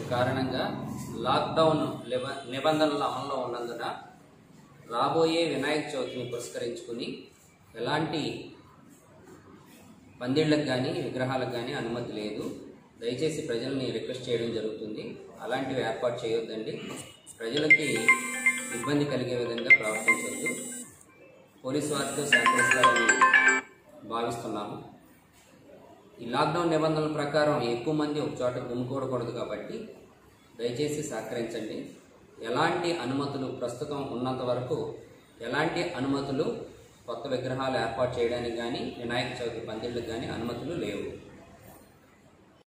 కారణంగా లాక్డౌన్ నిబ- నిబంధనల అమల్లో ఉన్నందున రాబోయే వినాయక చవితిని పురస్కరించుకుని ఎలాంటి పందిళ్ళకు కానీ విగ్రహాలకు కానీ అనుమతి లేదు దయచేసి ప్రజల్ని రిక్వెస్ట్ చేయడం జరుగుతుంది అలాంటివి ఏర్పాటు చేయొద్దండి ప్రజలకి ఇబ్బంది కలిగే విధంగా ప్రవర్తించవద్దు పోలీసు వారితో సహకరిస్తారని భావిస్తున్నాము ఈ లాక్డౌన్ నిబంధనల ప్రకారం ఎక్కువ మంది ఒక చోట గుమ్మికూడకూడదు కాబట్టి దయచేసి సహకరించండి ఎలాంటి అనుమతులు ప్రస్తుతం ఉన్నంత వరకు ఎలాంటి అనుమతులు కొత్త విగ్రహాలు ఏర్పాటు చేయడానికి కానీ వినాయక చవితి పందిళ్ళకి కానీ అనుమతులు లేవు